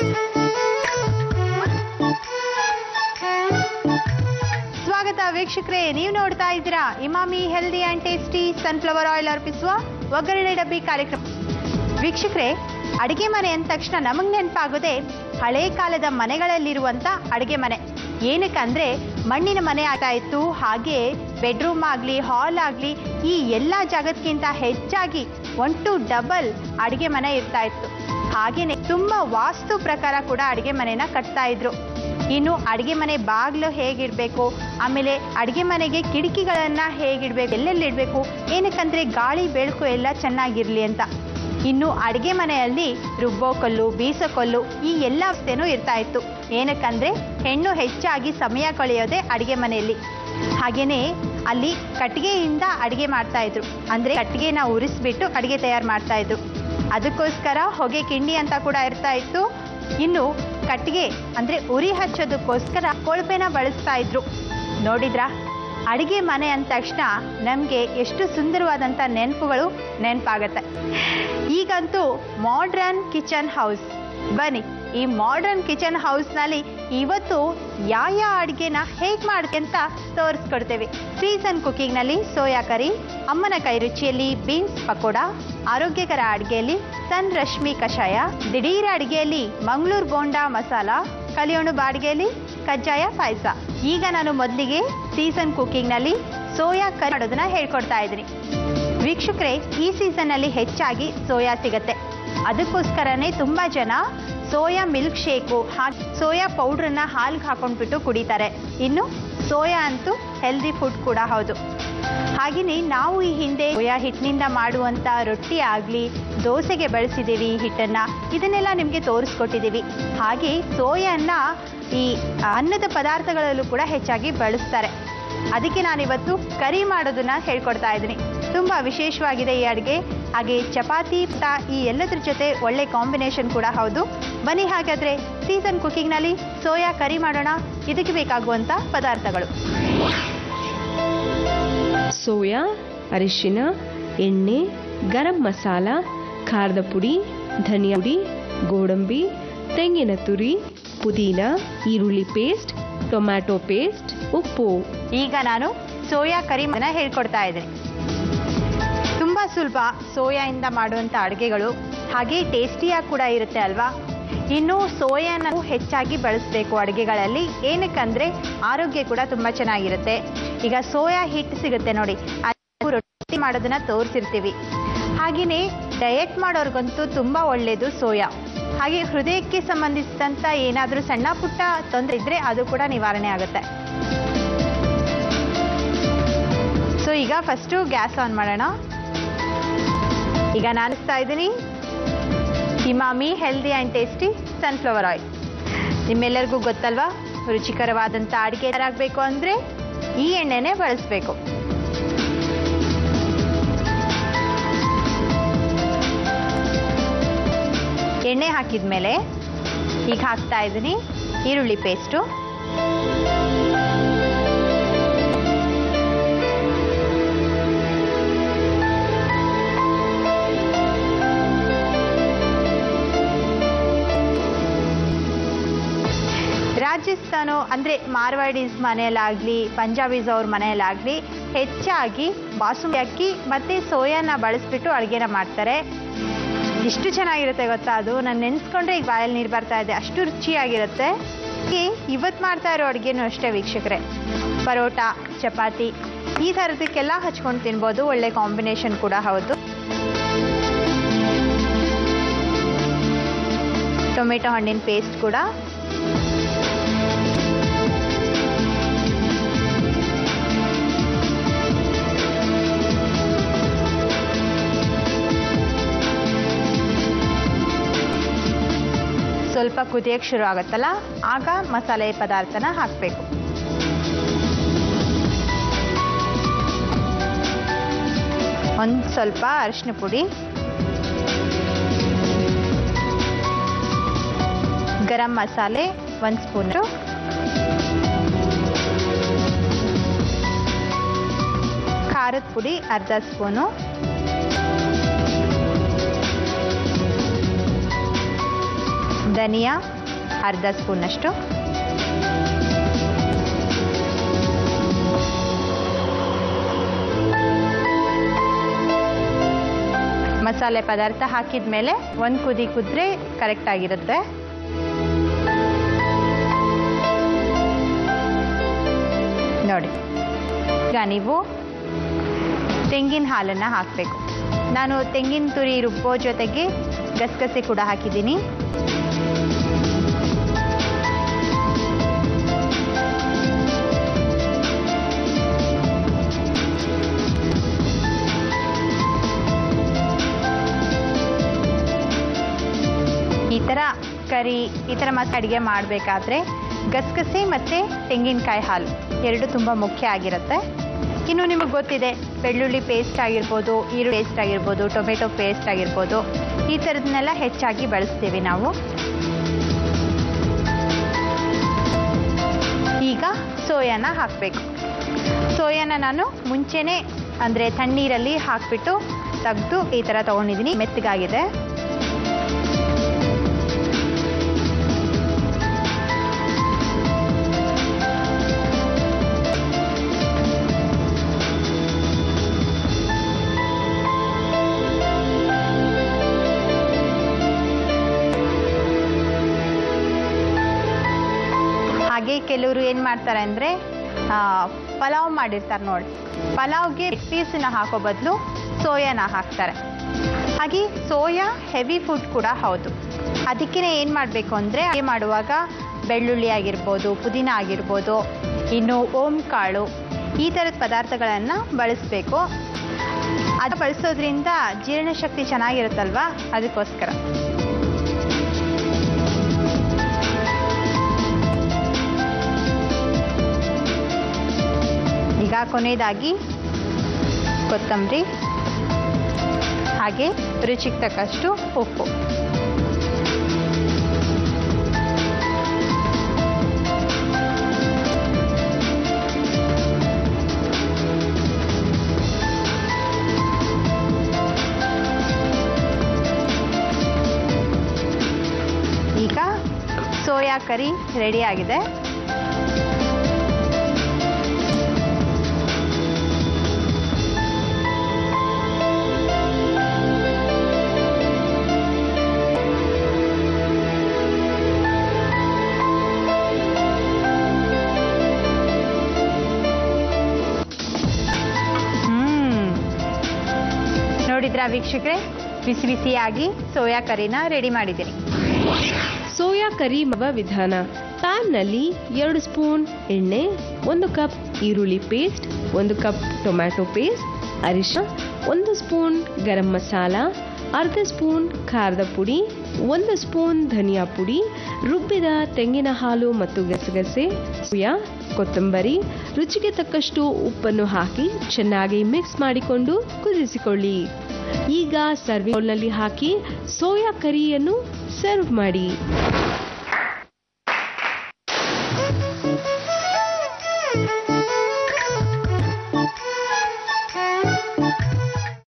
ಸ್ವಾಗತ ವೀಕ್ಷಕರೇ ನೀವು ನೋಡ್ತಾ ಇದ್ದೀರಾ Emami healthy and tasty sunflower oil ಅರ್ಪಿಸುವ ಒಗ್ಗರಣೆ ಡಬ್ಬಿ ಕಾರ್ಯಕ್ರಮ ವೀಕ್ಷಕರೇ ಅಡಿಗೆ ಮನೆ ಅಂದ ತಕ್ಷಣ ನಮಗೆ ನೆನಪಾಗೋದೇ ಹಳೆ ಕಾಲದ ಮನೆಗಳಲ್ಲಿರುವಂತ ಅಡಿಗೆ ಮನೆ ಏನಕ್ಕಂದ್ರೆ ಮಣ್ಣಿನ ಮನೆ ಆಗ್ತಾ ಇತ್ತು ಹಾಗೆ ಬೆಡ್ರೂಮ್ ಆಗಲಿ ಹಾಲ್ ಆಗಲಿ ಈ ಎಲ್ಲ ಜಾಗಕ್ಕಿಂತ ಹೆಚ್ಚಾಗಿ ಒನ್ ಟು ಡಬಲ್ ಅಡಿಗೆ ಮನೆ ಇರ್ತಾ ಇತ್ತು ಹಾಗೇನೆ ತುಂಬಾ ವಾಸ್ತು ಪ್ರಕಾರ ಕೂಡ ಅಡಿಗೆ ಮನೆನ ಕಟ್ತಾ ಇದ್ರು ಇನ್ನು ಅಡಿಗೆ ಮನೆ ಬಾಗಿಲು ಹೇಗಿಡಬೇಕು ಆಮೇಲೆ ಅಡಿಗೆ ಮನೆಗೆ ಕಿಟಕಿಗಳನ್ನ ಹೇಗಿಡ್ಬೇಕು ಎಲ್ಲೆಲ್ಲಿ ಇಡಬೇಕು ಏನಕ್ಕಂದ್ರೆ ಗಾಳಿ ಬೆಳಕು ಎಲ್ಲ ಚೆನ್ನಾಗಿರ್ಲಿ ಅಂತ ಇನ್ನು ಅಡಿಗೆ ಮನೆಯಲ್ಲಿ ರುಬ್ಬೋ ಕಲ್ಲು ಬೀಸೋ ಕಲ್ಲು ಈ ಎಲ್ಲ ವ್ಯವಸ್ಥೆನೂ ಇರ್ತಾ ಇತ್ತು ಏನಕ್ಕಂದ್ರೆ ಹೆಣ್ಣು ಹೆಚ್ಚಾಗಿ ಸಮಯ ಕಳೆಯೋದೇ ಅಡಿಗೆ ಮನೆಯಲ್ಲಿ ಹಾಗೇನೆ ಅಲ್ಲಿ ಕಟ್ಟಿಗೆಯಿಂದ ಅಡಿಗೆ ಮಾಡ್ತಾ ಇದ್ರು ಅಂದ್ರೆ ಕಟ್ಟಿಗೆನ ಉರಿಸ್ಬಿಟ್ಟು ಅಡಿಗೆ ತಯಾರು ಮಾಡ್ತಾ ಇದ್ರು ಅದಕ್ಕೋಸ್ಕರ ಹೊಗೆ ಕಿಂಡಿ ಅಂತ ಕೂಡ ಇರ್ತಾ ಇತ್ತು ಇನ್ನು ಕಟ್ಟಿಗೆ ಅಂದ್ರೆ ಉರಿ ಹಚ್ಚೋದಕ್ಕೋಸ್ಕರ ಕೊಳಪೆನ ಬಳಸ್ತಾ ಇದ್ರು ನೋಡಿದ್ರಾ ಅಡಿಗೆ ಮನೆ ಅಂದ ತಕ್ಷಣ ನಮಗೆ ಎಷ್ಟು ಸುಂದರವಾದಂಥ ನೆನಪುಗಳು ನೆನಪಾಗತ್ತೆ ಈಗಂತೂ ಮಾಡ್ರನ್ ಕಿಚನ್ ಹೌಸ್ ಬನ್ನಿ ಈ ಮಾಡ್ರನ್ ಕಿಚನ್ ಹೌಸ್ನಲ್ಲಿ ಇವತ್ತು ಯಾವ ಯಾವ ಅಡುಗೆನ ಹೇಗೆ ಮಾಡುತ್ತೆ ಅಂತ ತೋರಿಸ್ಕೊಡ್ತೇವೆ ಸೀಸನ್ ಕುಕಿಂಗ್ನಲ್ಲಿ ಸೋಯಾ ಕರಿ ಅಮ್ಮನ ಕೈ ರುಚಿಯಲ್ಲಿ ಬೀನ್ಸ್ ಪಕೋಡ ಆರೋಗ್ಯಕರ ಅಡುಗೆಯಲ್ಲಿ ಸನ್ ರಶ್ಮಿ ಕಷಾಯ ದಿಢೀರ್ ಅಡುಗೆಯಲ್ಲಿ ಮಂಗಳೂರು ಬೋಂಡಾ ಮಸಾಲ ಕಲಿಯೋಣು ಬಾಡಿಗೆಯಲ್ಲಿ ಕಜ್ಜಾಯ ಪಾಯಸ ಈಗ ನಾನು ಮೊದಲಿಗೆ ಸೀಸನ್ ಕುಕಿಂಗ್ನಲ್ಲಿ ಸೋಯಾ ಕರಿ ಮಾಡೋದನ್ನ ಹೇಳ್ಕೊಡ್ತಾ ಇದ್ದೀನಿ ವೀಕ್ಷಕರೇ ಈ ಸೀಸನ್ನಲ್ಲಿ ಹೆಚ್ಚಾಗಿ ಸೋಯಾ ಸಿಗತ್ತೆ ಅದಕ್ಕೋಸ್ಕರನೇ ತುಂಬ ಜನ ಸೋಯಾ ಮಿಲ್ಕ್ ಶೇಕು ಹಾಗೆ ಸೋಯಾ ಪೌಡ್ರನ್ನ ಹಾಲ್ಗೆ ಹಾಕೊಂಡ್ಬಿಟ್ಟು ಕುಡಿತಾರೆ ಇನ್ನು ಸೋಯಾ ಅಂತೂ ಹೆಲ್ದಿ ಫುಡ್ ಕೂಡ ಹೌದು ಹಾಗೆಯೇ ನಾವು ಈ ಹಿಂದೆ ಸೋಯಾ ಹಿಟ್ಟಿನಿಂದ ಮಾಡುವಂಥ ರೊಟ್ಟಿ ಆಗಲಿ ದೋಸೆಗೆ ಬಳಸಿದ್ದೀವಿ ಹಿಟ್ಟನ್ನು ಇದನ್ನೆಲ್ಲ ನಿಮಗೆ ತೋರಿಸ್ಕೊಟ್ಟಿದ್ದೀವಿ ಹಾಗೆ ಸೋಯಾನ ಈ ಅನ್ನದ ಪದಾರ್ಥಗಳಲ್ಲೂ ಕೂಡ ಹೆಚ್ಚಾಗಿ ಬಳಸ್ತಾರೆ ಅದಕ್ಕೆ ನಾನಿವತ್ತು ಕರಿ ಮಾಡೋದನ್ನ ಹೇಳ್ಕೊಡ್ತಾ ಇದ್ದೀನಿ ತುಂಬ ವಿಶೇಷವಾಗಿದೆ ಈ ಅಡುಗೆ ಹಾಗೆ ಚಪಾತಿ ತ ಈ ಎಲ್ಲದ್ರ ಜೊತೆ ಒಳ್ಳೆ ಕಾಂಬಿನೇಷನ್ ಕೂಡ ಹೌದು ಬನ್ನಿ ಹಾಗಾದ್ರೆ ಸೀಸನ್ ಕುಕಿಂಗ್ನಲ್ಲಿ ಸೋಯಾ ಕರಿ ಮಾಡೋಣ ಇದಕ್ಕೆ ಬೇಕಾಗುವಂಥ ಪದಾರ್ಥಗಳು ಸೋಯಾ ಅರಿಶಿನ ಎಣ್ಣೆ ಗರಂ ಮಸಾಲ ಖಾರದ ಪುಡಿ ಧನಿಯಾ ಪುಡಿ ಗೋಡಂಬಿ ತೆಂಗಿನ ತುರಿ ಪುದೀನ ಈರುಳ್ಳಿ ಪೇಸ್ಟ್ ಟೊಮ್ಯಾಟೊ ಪೇಸ್ಟ್ ಉಪ್ಪು ಈಗ ನಾನು ಸೋಯಾ ಕರಿ ಮಾಡೋದನ್ನ ಹೇಳ್ಕೊಡ್ತಾ ಇದ್ದೀನಿ ತುಂಬ ಸುಲಭ ಸೋಯಾಯಿಂದ ಮಾಡುವಂಥ ಅಡುಗೆಗಳು ಹಾಗೆ ಟೇಸ್ಟಿಯಾಗಿ ಕೂಡ ಇರುತ್ತೆ ಅಲ್ವಾ ಇನ್ನು ಸೋಯಾನ ಹೆಚ್ಚಾಗಿ ಬಳಸಬೇಕು ಅಡುಗೆಗಳಲ್ಲಿ ಏನಕ್ಕಂದ್ರೆ ಆರೋಗ್ಯ ಕೂಡ ತುಂಬ ಚೆನ್ನಾಗಿರುತ್ತೆ ಈಗ ಸೋಯಾ ಹಿಟ್ಟು ಸಿಗುತ್ತೆ ನೋಡಿ ಅದು ರೊಟ್ಟಿ ಮಾಡೋದನ್ನ ತೋರಿಸಿರ್ತೀವಿ ಹಾಗೆಯೇ ಡಯಟ್ ಮಾಡೋರ್ಗಂತೂ ತುಂಬ ಒಳ್ಳೆಯದು ಸೋಯಾ ಹಾಗೆ ಹೃದಯಕ್ಕೆ ಸಂಬಂಧಿಸಿದಂಥ ಏನಾದರೂ ಸಣ್ಣ ಪುಟ್ಟ ತೊಂದರೆ ಇದ್ದರೆ ಅದು ಕೂಡ ನಿವಾರಣೆ ಆಗುತ್ತೆ ಸೊ ಈಗ ಫಸ್ಟು ಗ್ಯಾಸ್ ಆನ್ ಮಾಡೋಣ ಈಗ ನಾನಿಸ್ತಾ ಇದ್ದೀನಿ Emami healthy and tasty sunflower oil ನಿಮ್ಮೆಲ್ಲರಿಗೂ ಗೊತ್ತಲ್ವಾ ರುಚಿಕರವಾದಂಥ ಅಡುಗೆ ತಯಾರಾಗಬೇಕು ಅಂದರೆ ಈ ಎಣ್ಣೆನೇ ಬಳಸಬೇಕು ಎಣ್ಣೆ ಹಾಕಿದ ಮೇಲೆ ಈಗ ಹಾಕ್ತಾ ಇದ್ದೀನಿ ಈರುಳ್ಳಿ ಪೇಸ್ಟು ರಾಜಸ್ಥಾನ ಅಂದರೆ ಮಾರ್ವಾಡೀಸ್ ಮನೆಯಲ್ಲಾಗಲಿ ಪಂಜಾಬೀಸ್ ಅವ್ರ ಮನೆಯಲ್ಲಾಗಲಿ ಹೆಚ್ಚಾಗಿ ಬಾಸುಮತಿ ಅಕ್ಕಿ ಮತ್ತು ಸೋಯಾನ ಬಳಸ್ಬಿಟ್ಟು ಅಡುಗೆನ ಮಾಡ್ತಾರೆ ಎಷ್ಟು ಚೆನ್ನಾಗಿರುತ್ತೆ ಗೊತ್ತಾ ಅದು ನಾನು ನೆನೆಸ್ಕೊಂಡ್ರೆ ಈಗ ಬಾಯಲ್ಲಿ ನೀರು ಬರ್ತಾ ಇದೆ ಅಷ್ಟು ರುಚಿಯಾಗಿರುತ್ತೆ ಹೀಗೆ ಇವತ್ತು ಮಾಡ್ತಾ ಇರೋ ಅಡುಗೆನೂ ಅಷ್ಟೇ ವೀಕ್ಷಕರೇ ಪರೋಟ ಚಪಾತಿ ಈ ಥರದಕ್ಕೆಲ್ಲ ಹಚ್ಕೊಂಡು ತಿನ್ಬೋದು ಒಳ್ಳೆ ಕಾಂಬಿನೇಷನ್ ಕೂಡ ಹೌದು ಟೊಮೆಟೊ ಹಣ್ಣಿನ ಪೇಸ್ಟ್ ಕೂಡ ಸ್ವಲ್ಪ ಕುದಿಯಕ್ಕೆ ಶುರು ಆಗುತ್ತಲ್ಲ ಆಗ ಮಸಾಲೆ ಪದಾರ್ಥನ ಹಾಕಬೇಕು ಒಂದು ಸ್ವಲ್ಪ ಅರಿಶಿನ ಪುಡಿ ಗರಂ ಮಸಾಲೆ ಒಂದು ಸ್ಪೂನು ಖಾರದ ಪುಡಿ ಅರ್ಧ ಸ್ಪೂನು ಧನಿಯಾ ಅರ್ಧ ಸ್ಪೂನಷ್ಟು ಮಸಾಲೆ ಪದಾರ್ಥ ಹಾಕಿದ ಮೇಲೆ ಒಂದು ಕುದಿ ಕುದ್ರೆ ಕರೆಕ್ಟ್ ಆಗಿರುತ್ತೆ ನೋಡಿ ಈಗ ನೀವು ತೆಂಗಿನ ಹಾಲನ್ನು ಹಾಕಬೇಕು ನಾನು ತೆಂಗಿನ ತುರಿ ರುಬ್ಬೋ ಜೊತೆಗೆ ಗಸಗಸೆ ಕೂಡ ಹಾಕಿದ್ದೀನಿ ಈ ಥರ ಕರಿ ಈ ಥರ ಮತ್ತೆ ಅಡುಗೆ ಮಾಡಬೇಕಾದ್ರೆ ಗಸಗಸೆ ಮತ್ತು ತೆಂಗಿನಕಾಯಿ ಹಾಲು ಎರಡು ತುಂಬ ಮುಖ್ಯ ಆಗಿರುತ್ತೆ ಇನ್ನು ನಿಮಗೆ ಗೊತ್ತಿದೆ ಬೆಳ್ಳುಳ್ಳಿ ಪೇಸ್ಟ್ ಆಗಿರ್ಬೋದು ಈರುಳ್ಳಿ ಪೇಸ್ಟ್ ಆಗಿರ್ಬೋದು ಟೊಮೆಟೊ ಪೇಸ್ಟ್ ಆಗಿರ್ಬೋದು ಈ ಥರದನ್ನೆಲ್ಲ ಹೆಚ್ಚಾಗಿ ಬಳಸ್ತೀವಿ ನಾವು ಈಗ ಸೋಯಾನ ಹಾಕಬೇಕು ಸೋಯಾನ ನಾನು ಮುಂಚೆನೇ ಅಂದರೆ ತಣ್ಣೀರಲ್ಲಿ ಹಾಕಿಬಿಟ್ಟು ತೆಗೆದು ಈ ಥರ ತೊಗೊಂಡಿದ್ದೀನಿ ಮೆತ್ತಗಾಗಿದೆ ಹಾಗೆ ಕೆಲವರು ಏನು ಮಾಡ್ತಾರೆ ಅಂದರೆ ಪಲಾವ್ ಮಾಡಿರ್ತಾರೆ ನೋಡಿ ಪಲಾವ್ಗೆ ಪೀಸನ್ನ ಹಾಕೋ ಬದಲು ಸೋಯಾನ ಹಾಕ್ತಾರೆ ಹಾಗೆ ಸೋಯಾ ಹೆವಿ ಫುಡ್ ಕೂಡ ಹೌದು ಅದಕ್ಕೆ ಏನು ಮಾಡಬೇಕು ಅಂದರೆ ಅಡುಗೆ ಮಾಡುವಾಗ ಬೆಳ್ಳುಳ್ಳಿ ಆಗಿರ್ಬೋದು ಪುದೀನ ಆಗಿರ್ಬೋದು ಇನ್ನು ಓಂ ಕಾಳು ಈ ಥರದ ಪದಾರ್ಥಗಳನ್ನು ಬಳಸಬೇಕು ಅದು ಬಳಸೋದ್ರಿಂದ ಜೀರ್ಣಶಕ್ತಿ ಚೆನ್ನಾಗಿರುತ್ತಲ್ವಾ ಅದಕ್ಕೋಸ್ಕರ ಈಗ ಕೊನೆಯದಾಗಿ ಕೊತ್ತಂಬರಿ ಹಾಗೆ ರುಚಿಗೆ ತಕ್ಕಷ್ಟು ಉಪ್ಪು ಈಗ ಸೋಯಾ ಕರಿ ರೆಡಿ ಆಗಿದೆ ಹ್ಮ್ ನೋಡಿದ್ರಾ ವೀಕ್ಷಕರೇ ಬಿಸಿ ಬಿಸಿಯಾಗಿ ಸೋಯಾ ಕರಿನ ರೆಡಿ ಮಾಡಿದ್ದೀನಿ ಸೋಯಾ ಕರಿ ಮಾಡುವ ವಿಧಾನ ಪ್ಯಾನ್ನಲ್ಲಿ ಎರಡು ಸ್ಪೂನ್ ಎಣ್ಣೆ ಒಂದು ಕಪ್ ಈರುಳ್ಳಿ ಪೇಸ್ಟ್ ಒಂದು ಕಪ್ ಟೊಮ್ಯಾಟೊ ಪೇಸ್ಟ್ ಅರಿಶಿನ ಒಂದು ಸ್ಪೂನ್ ಗರಂ ಮಸಾಲ ಅರ್ಧ ಸ್ಪೂನ್ ಖಾರದ ಪುಡಿ ಒಂದು ಸ್ಪೂನ್ ಧನಿಯಾ ಪುಡಿ ರುಬ್ಬಿದ ತೆಂಗಿನ ಹಾಲು ಮತ್ತು ಗಸಗಸೆ ಸೋಯಾ ಕೊತ್ತಂಬರಿ ರುಚಿಗೆ ತಕ್ಕಷ್ಟು ಉಪ್ಪನ್ನು ಹಾಕಿ ಚೆನ್ನಾಗಿ ಮಿಕ್ಸ್ ಮಾಡಿಕೊಂಡು ಕುದಿಸಿಕೊಳ್ಳಿ ಈಗ ಸರ್ವಿಂಗ್ ಬೌಲ್ನಲ್ಲಿ ಹಾಕಿ ಸೋಯಾ ಕರಿಯನ್ನು ಸರ್ವ್ ಮಾಡಿ